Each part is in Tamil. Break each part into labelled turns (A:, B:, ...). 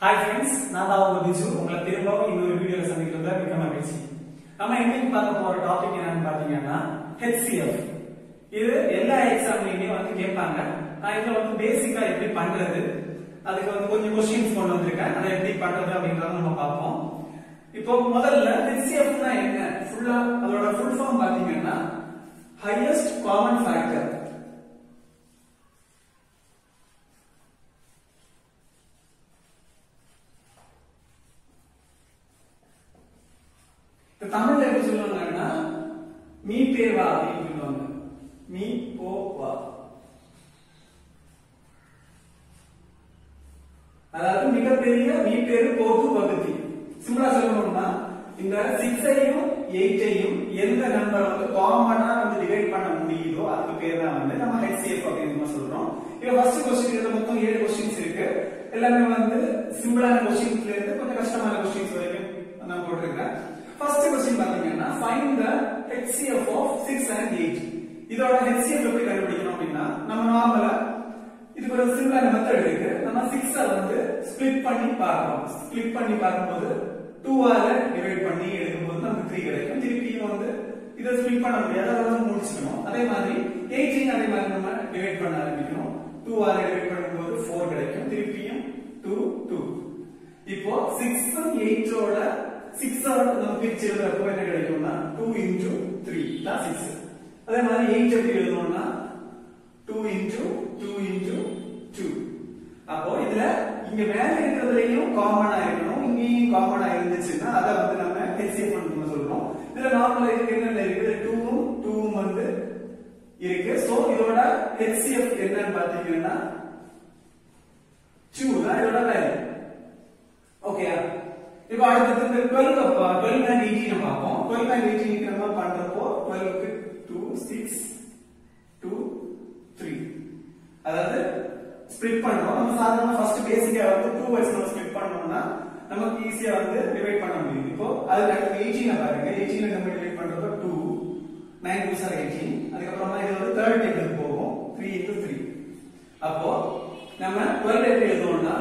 A: ஹாய் ஃப்ரெண்ட்ஸ் நான் தான் உங்க பிஜு உங்களை திரும்பவும் இன்னொரு வீடியோல சந்திக்கிறதுல மிக்க மகிழ்ச்சி நம்ம இன்னைக்கு பார்க்க போற டாபிக் என்னன்னு பாத்தீங்கன்னா HCF இது எல்லா எக்ஸாம்லயுமே வந்து கேட்பாங்க நான் இதுல வந்து பேசிக்கா எப்படி பண்றது அதுக்கு வந்து கொஞ்சம் கொஸ்டின்ஸ் கொண்டு வந்திருக்கேன் அதை எப்படி பண்றது அப்படின்றத நம்ம பார்ப்போம் இப்போ முதல்ல HCF னா என்ன ஃபுல்லா அதோட ஃபுல் ஃபார்ம் பாத்தீங்கன்னா ஹையஸ்ட் காமன் ஃபேக்டர் இப்ப தமிழ்ல எப்படி சொல்லுவாங்கன்னா மீ பேர் வா அப்படின்னு சொல்லுவாங்க மீ போ வா அதாவது மிகப்பெரிய மீ பேரு போது பகுதி சிம்பிளா சொல்லணும்னா இந்த சிக்ஸையும் எயிட்டையும் எந்த நம்பர் வந்து காமனா வந்து டிவைட் பண்ண முடியுதோ அதுக்கு பேர் தான் வந்து நம்ம ஹெச்சிஎஃப் அப்படின்னு நம்ம சொல்றோம் இப்போ ஃபர்ஸ்ட் கொஸ்டின் இதுல மொத்தம் ஏழு கொஸ்டின்ஸ் இருக்கு எல்லாமே வந்து சிம்பிளான கொஸ்டின்ஸ்ல இருந்து கொஞ்சம் கஷ்டமான கொஸ்டின்ஸ் வரைக்கும் நான் போட்டிருக்கேன் ஃபர்ஸ்ட் கொஸ்டின் பாத்தீங்கன்னா find the HCF of 6 and 8 இதோட HCF எப்படி கண்டுபிடிக்கணும் அப்படின்னா நம்ம நார்மலா இதுக்கு ஒரு சிம்பிளான மெத்தட் இருக்கு நம்ம 6 வந்து ஸ்ப்ளிட் பண்ணி பார்க்கணும் ஸ்ப்ளிட் பண்ணி பார்க்கும்போது 2 ஆல டிவைட் பண்ணி எடுக்கும்போது நமக்கு 3 கிடைக்கும் திருப்பியும் வந்து இதை ஸ்ப்ளிட் பண்ண முடியாது அதை வந்து முடிச்சுக்கணும் அதே மாதிரி 18 அதே மாதிரி நம்ம டிவைட் பண்ண ஆரம்பிக்கணும் 2 ஆல டிவைட் பண்ணும்போது 4 கிடைக்கும் திருப்பியும் 2 2 இப்போ 6 8 ஓட 6 ஆல நம்ம பிரிச்சு எழுதுறப்போ என்ன கிடைக்கும்னா 2 into 3 தான் 6 அதே மாதிரி 8 எப்படி எழுதணும்னா 2 into 2 into 2 அப்போ இதுல இங்க மேல இருக்கிறதுலயும் காமனா இருக்கணும் இங்கேயும் காமனா இருந்துச்சுன்னா அதை வந்து நம்ம ஹெச்சிஎஃப் நம்ம சொல்றோம் இதுல நார்மலா இருக்கு என்ன இருக்குது 2 ம் 2 ம் வந்து இருக்கு சோ இதோட HCF என்னன்னு பாத்தீங்கன்னா 2 தான் இதோட வேல்யூ ஓகேயா இப்போ அடுத்தது இந்த 12 அப்ப 12 and 18 பார்ப்போம் 12 and 18 நம்ம பண்றப்போ 12 க்கு 2 6 2 3 அதாவது ஸ்ப்ளிட் பண்றோம் நம்ம சாதாரண ஃபர்ஸ்ட் பேசிக்கா வந்து 2 வச்சு நம்ம ஸ்ப்ளிட் பண்ணோம்னா நமக்கு ஈஸியா வந்து டிவைட் பண்ண முடியும் இப்போ அதுக்கு அடுத்து 18 பாருங்க 18 நம்ம டிவைட் பண்றப்போ 2 9 2 ஆர் 18 அதுக்கப்புறமா இது வந்து தேர்ட் டேபிளுக்கு போகும் 3 into 3 அப்போ நம்ம 12 எப்படி எழுதுவோம்னா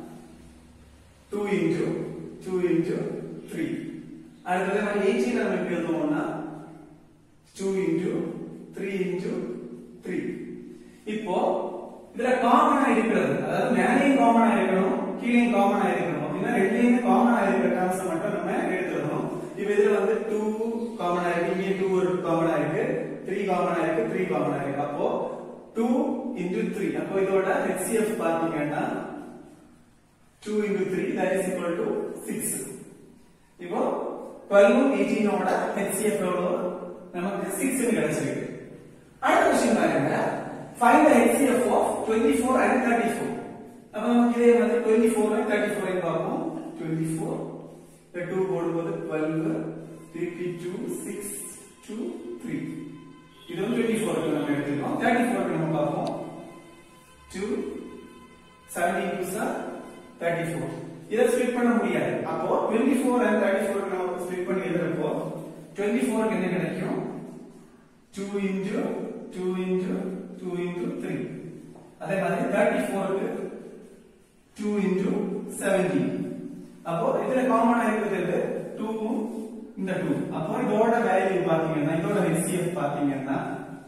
A: 2 into 2 into 3 அடுத்தது நம்ம 18 நம்ம எப்படி எழுதுவோம்னா 2 into 3 into 3 இப்போ இதுல காமனா இருக்கிறது அதாவது மேலேயும் காமனா இருக்கணும் கீழேயும் காமனா இருக்கணும் அப்படின்னா ரெண்டுலயுமே காமனா இருக்கிற டேர்ம்ஸ் மட்டும் நம்ம எடுத்துடணும் இப்போ இதுல வந்து 2 காமனா இருக்கு இங்க 2 ஒரு காமனா இருக்கு 3 காமனா இருக்கு 3 காமனா இருக்கு அப்போ 2 into 3 அப்போ இதோட HCF பாத்தீங்கன்னா 2 into 3 that is equal to 6 இப்போ 12 18 ஓட HCF எவ்வளவு நமக்கு 6 னு கிடைச்சிருக்கு அடுத்த क्वेश्चन பாருங்க find the HCF of 24 and 34 அப்ப நமக்கு இதே மாதிரி 24 and 34 ஐ பார்ப்போம் 24 இந்த 2 போடும்போது 12 32 6 2 3 இது வந்து 24 க்கு நம்ம எடுத்துக்கோம் 34 க்கு நம்ம பார்ப்போம் 2 17 2 34 இத ஸ்ப்ளிட் பண்ண முடியாது அப்போ 24 and 34 க்கு நம்ம ஸ்ப்ளிட் பண்ணி எழுதுறப்போ 24 க்கு என்ன கிடைக்கும் 2 into 2 into 2 into 3 அதே மாதிரி 34 க்கு 2 into 17 அப்போ இதுல காமனா இருக்கிறது 2 இந்த 2 அப்போ இதோட வேல்யூ பாத்தீங்கன்னா இதோட HCF பாத்தீங்கன்னா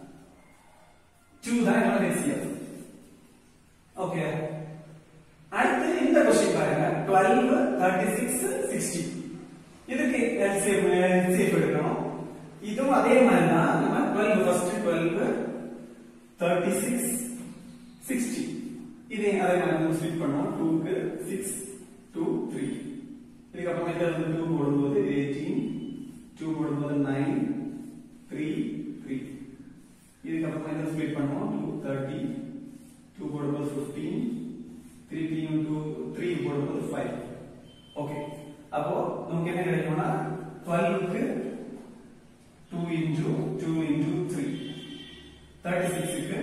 A: 2 தான் இதோட HCF ஓகே அடுத்து இந்த क्वेश्चन பாருங்க 12 36 60 இதுக்கு LCM HCF எடுக்கணும் இதுவும் அதே மாதிரி தான் நம்ம 12 ஃபர்ஸ்ட் 12 36 60 இதே அதே மாதிரி நம்ம ஸ்ப்ளிட் பண்ணுவோம் 2 க்கு 6 2 3 இதுக்கு அப்புறம் இதுல வந்து 2 போடும்போது 18 2 போடும்போது 9 3 3 இதுக்கு அப்புறம் இதை ஸ்ப்ளிட் பண்ணுவோம் 2 30 2 போடும்போது 15 3 2 3 போடும்போது 5 ஓகே அப்போ நமக்கு என்ன கிடைக்கும்னா 12 க்கு 2 into 2 into 3 36 க்கு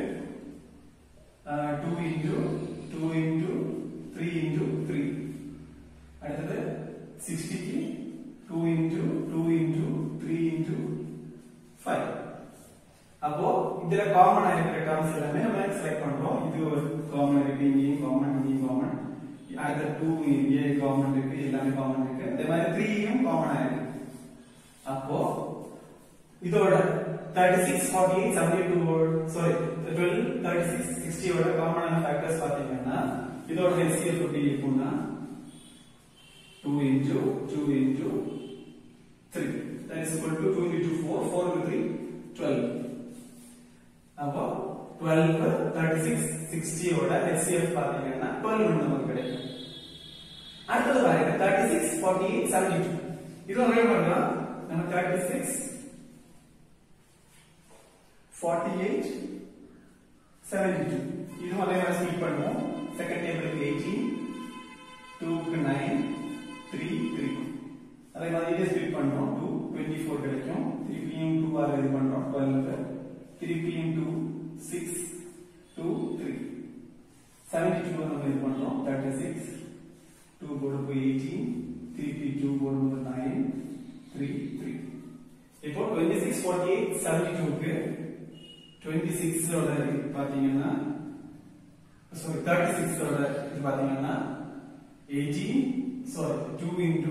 A: 2 into 2 into 3 into 3 அடுத்தது 60 க்கு 2 into 2 into 3 into 5 அப்போ இதுல காமனா இருக்கிற டேர்ம்ஸ் எல்லாமே நம்ம செலக்ட் பண்றோம் இது ஒரு காமன் இருக்கு இங்கேயும் காமன் இங்கேயும் காமன் அடுத்த டூ ஏ காமன் இருக்கு எல்லாமே காமன் இருக்கு அதே மாதிரி த்ரீயும் காமனா இருக்கு அப்போ இதோட thirty six forty eight seventy two sorry twelve thirty six சிக்ஸ்டியோட காமனான ஃபேக்டர்ஸ் பாத்தீங்கன்னா இதோட ஹெச்சிஎஃப் எப்படி இருக்கும்னா two into two into three that is equal to 2 into 4 4 into 3 12 அப்போ 12 36 60 ஓட HCF பாத்தீங்கன்னா 12 நமக்கு கிடைக்கும் அடுத்தது பாருங்க 36 48 72 இது ஒரே பண்ணலாம் நம்ம 36 48 72 இதுவும் அதே மாதிரி ஸ்பிளிட் பண்ணுவோம் செகண்ட் டேபிளுக்கு 18 2க்கு 9 3 3 அதே மாதிரி இதே ஸ்பிளிட் பண்றோம் 2 24 கிடைக்கும் திருப்பியும் 2 ஆர் இது பண்றோம் 12 திருப்பியும் 2 6 2 3 72 நம்ம இது பண்றோம் 36 2 போடு போய் 18 திருப்பி 2 போடும்போது 9 3 3 இப்போ 26 48 72 க்கு 26 ஓட இது பாத்தீங்கன்னா சாரி 36 ஓட இது பாத்தீங்கன்னா 18 சாரி 2 into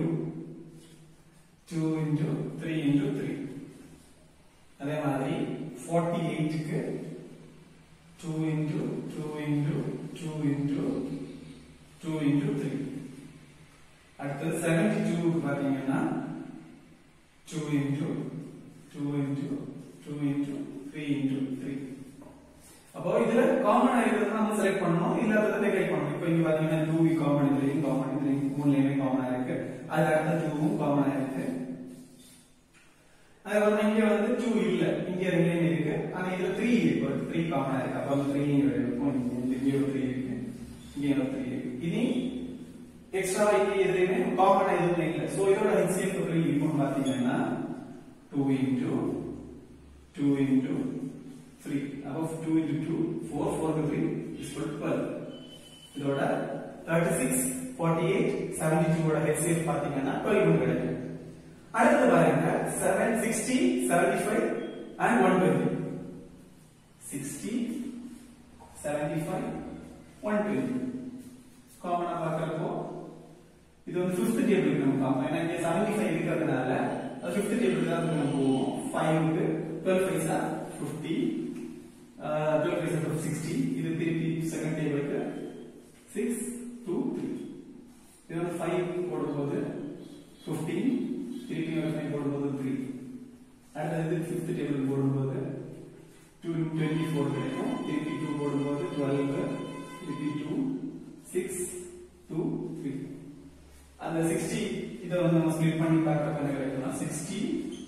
A: 2 into 3 into 3 அதே மாதிரி 48 க்கு 2 into 2 into 2 into 2 into 3 அடுத்தது 72 க்கு பாத்தீங்கன்னா 2 into 2 into 2 into 3 into 3 அப்போ இதுல காமன் இருக்கிறது நம்ம செலக்ட் பண்ணணும் இல்லாததை நெகேட் பண்ணணும் இப்போ இங்க பாத்தீங்கன்னா 2 காமன் இதுலயும் காமன் இதுலயும் மூணுலயுமே காமனா இருக்கு அது அடுத்த 2 காமனா இருக்கு அதுக்கப்புறம் இங்க வந்து 2 இல்ல இங்க ரெண்டுலயுமே இருக்கு ஆனா இதுல 3 இருக்கு 3 காமனா இருக்கு அப்ப அந்த 3 இங்க இருக்கும் இங்க இங்க ஒரு 3 இருக்கு இங்க ஒரு 3 இருக்கு இனி எக்ஸ்ட்ரா இங்க எதுலயுமே காமனா எதுவுமே இல்ல சோ இதோட HCF 3 இருக்கும்னு பாத்தீங்கன்னா 2 into 2 into 3 above 2 into 2 4 4 to 3 is equal to 12 இதோட 36 48 72 ஓட HCF பாத்தீங்கன்னா 12 கிடைக்கும் அடுத்து பாருங்க 7 60 75 and 120 60 75 120 காமனா பார்க்கறப்போ இது வந்து ஃபிஃப்த் டேபிளுக்கு நம்ம பார்ப்போம் ஏன்னா இங்க 75 இருக்கிறதுனால அது ஃபிஃப்த் டேபிளுக்கு தான் நம்ம போவோம் 5 க்கு 12 பைசா 50 12 பைசா 60 இது திருப்பி செகண்ட் டேபிளுக்கு 6 2 3 இது வந்து 5 போடும்போது 15 திருப்பி ஒரு 5 போடும்போது 3 அடுத்தது ஃபிஃப்த் டேபிள் போடும்போது 2 24 கிடைக்கும் திருப்பி 2 போடும்போது 12 திருப்பி 2 6 2 3 அந்த 60 இத வந்து நம்ம ஸ்ப்ளிட் பண்ணி பார்க்கறப்ப என்ன கிடைக்கும்னா 60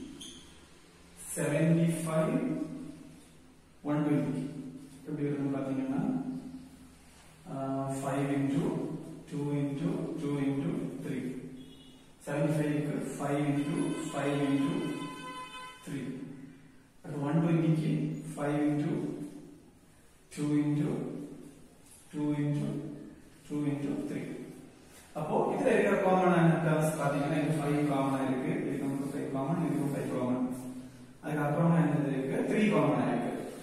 A: 75 120 எப்படி இருக்குன்னு பாத்தீங்கன்னா 5 into 2 into 2 into 3 75 க்கு 5 into 5 into 3 at 120 க்கு 5 into 2 into 2 into 2 into 3 அப்போ இதுல இருக்கிற காமனான டர்ம்ஸ் பாத்தீங்கன்னா இது 5 காமனா இருக்கு இதுக்கு நமக்கு 5 காமன் இதுக்கு 5 காமன் அதுக்கு அப்புறமா என்னது இருக்கு 3 காமனா இருக்கு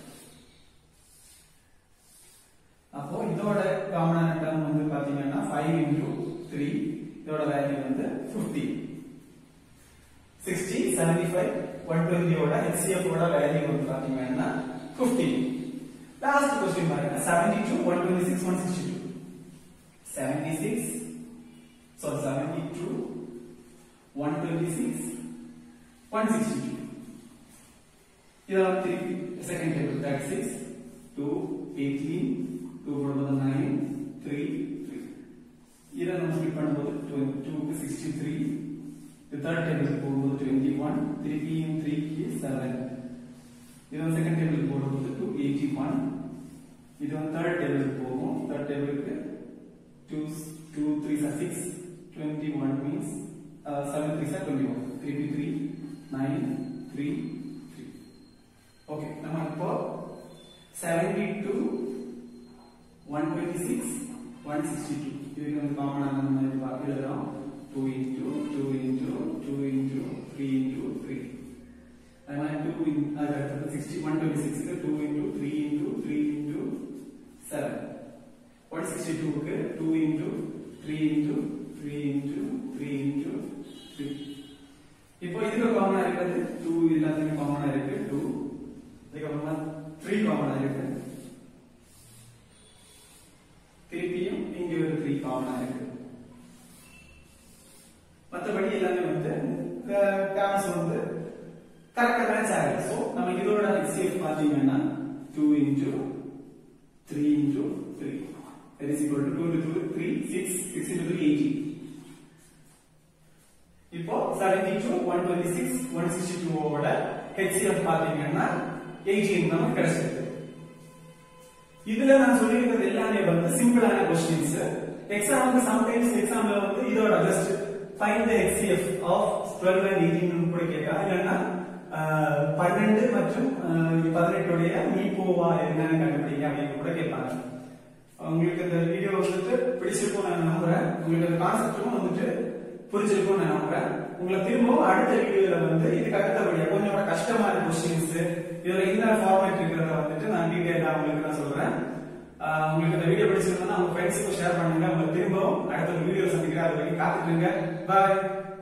A: அப்போ இதோட காமனான டர்ம் வந்து பாத்தீங்கன்னா 5 into 3 இதோட வேல்யூ வந்து 50 60 75 120 ஓட HCF ஓட வேல்யூ வந்து பாத்தீங்கன்னா 50 லாஸ்ட் क्वेश्चन பாருங்க 72 126 162 76 so 72 126 162 இதெல்லாம் திருப்பி செகண்ட் டேபிள் 36 2 18 2 போடும்போது 9 3 3 இதை நம்ம ஸ்பிட் பண்ணும்போது 2 க்கு 63 இது தேர்ட் டேபிள் போடும்போது 21 திருப்பியும் 3 க்கு 7 இது வந்து செகண்ட் டேபிள் போடும்போது 2 81 இது வந்து தேர்ட் டேபிளுக்கு போகும் தேர்ட் டேபிளுக்கு 2 2 3 are 6 21 means uh, 7 3 are 21 3 3 9 3 3 okay நம்ம இப்போ 72 126 162 இதுக்கு வந்து காமனாக நம்ம இது பார்க்க எழுதுறோம் 2 into 2 into 2 into 3 into 3 அது மாதிரி 2 in அது அடுத்தது 60 126 க்கு 2 into 3 into 3 into 7 162 க்கு 2 into 3 three into three into three இப்போ இதுக்கு காமனா இருக்கிறது டூ எல்லாத்துக்கும் காமனா இருக்கு டூ அதுக்கப்புறமா த்ரீ காமனா இருக்கு திருப்பியும் இங்க ஒரு த்ரீ காமனா இருக்கு மற்றபடி எல்லாமே வந்து டேர்ம்ஸ் வந்து கரெக்டா மேட்ச் ஆகுது ஸோ நம்ம இதோட எக்ஸிஎஃப் பார்த்தீங்கன்னா two into three into three that is equal to 2 into 2 3 6 6 into 3 18 இப்போ 72 126 162 ஓட HCF பாத்தீங்கன்னா 18 நமக்கு கிடைச்சிருக்கு இதுல நான் சொல்லியிருக்கிறது எல்லாமே வந்து சிம்பிளான கொஸ்டின்ஸ் எக்ஸாமுக்கு சம்டைம்ஸ் எக்ஸாம்ல வந்து இதோட just find the HCF of 12 and 18 கூட கேட்கலாம் இல்லைன்னா பன்னெண்டு மற்றும் பதினெட்டுடைய மீப்போவா என்னன்னு கண்டுபிடிங்க அப்படின்னு கூட கேட்பாங்க உங்களுக்கு இந்த வீடியோ வந்துட்டு பிடிச்சிருக்கும் நான் நம்புறேன் உங்களுக்கு இந்த கான்செப்டும் வந்துட்டு புரிஞ்சிருக்கும் நான் நம்புறேன் உங்களை திரும்பவும் அடுத்த வீடியோல வந்து இதுக்கு அடுத்தபடியா கொஞ்சம் கூட கஷ்டமான கொஸ்டின்ஸ் இதுல என்ன ஃபார்மேட் இருக்கிறத வந்துட்டு நான் டீடைலா உங்களுக்கு நான் சொல்றேன் ஆஹ் உங்களுக்கு இந்த வீடியோ பிடிச்சிருந்தா உங்க ஃப்ரெண்ட்ஸுக்கும் ஷேர் பண்ணுங்க உங்களை திரும்பவும் அடுத்த வீடியோ சந்திக்கிறேன் அது வரைக்கும் காத்துட்டுங்க பாய்